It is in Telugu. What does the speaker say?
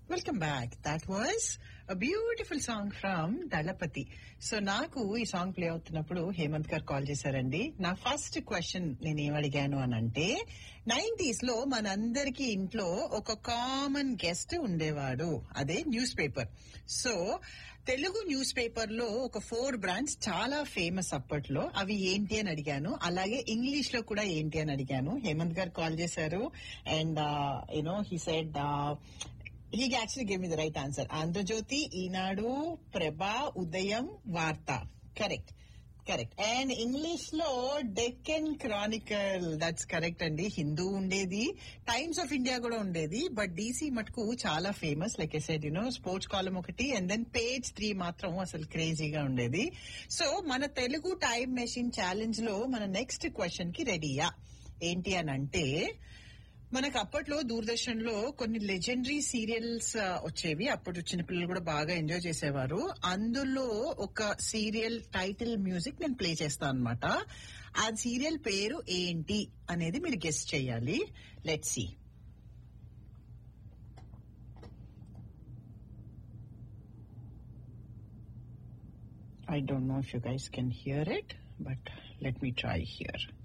Welcome back that was a beautiful song from Thalapathi so నాకు ఈ సాంగ్ ప్లే అవుతున్నప్పుడు హేమంత్ గారు కాల్ చేశారండి నా ఫస్ట్ క్వశ్చన్ నేను ఏం అడిగాను అని అంటే నైన్టీస్ లో మనందరికీ ఇంట్లో ఒక కామన్ గెస్ట్ ఉండేవాడు అదే newspaper so Telugu newspaper లో ఒక ఫోర్ బ్రాండ్స్ చాలా ఫేమస్ అప్పట్లో అవి ఏంటి అని అడిగాను అలాగే ఇంగ్లీష్ లో కూడా ఏంటి అని అడిగాను హేమంత్ గారు కాల్ చేశారు and you know he said he actually give me the right answer Andhrajyothy Eenadu Prabha Udayam Vaartha correct correct and English లో డెక్కన్ క్రానికల్ దట్స్ కరెక్ట్ అండి హిందూ ఉండేది టైమ్స్ ఆఫ్ ఇండియా కూడా ఉండేది బట్ డీసీ మటుకు చాలా famous like a said you know sports column ఒకటి అండ్ దెన్ పేజ్ త్రీ మాత్రం అసలు క్రేజీగా ఉండేది సో మన తెలుగు టైం మెషిన్ ఛాలెంజ్ లో మన నెక్స్ట్ క్వశ్చన్ కి రెడీయా ఏంటి అని అంటే మనకు అప్పట్లో దూరదర్శన్ లో కొన్ని లెజెండరీ సీరియల్స్ వచ్చేవి అప్పుడు చిన్న పిల్లలు కూడా బాగా ఎంజాయ్ చేసేవారు అందులో ఒక సీరియల్ టైటిల్ మ్యూజిక్ నేను ప్లే చేస్తాను అనమాట ఆ సీరియల్ పేరు ఏంటి అనేది మీరు గెస్ట్ చేయాలి let see I don't know if you guys can hear it, but let me try here.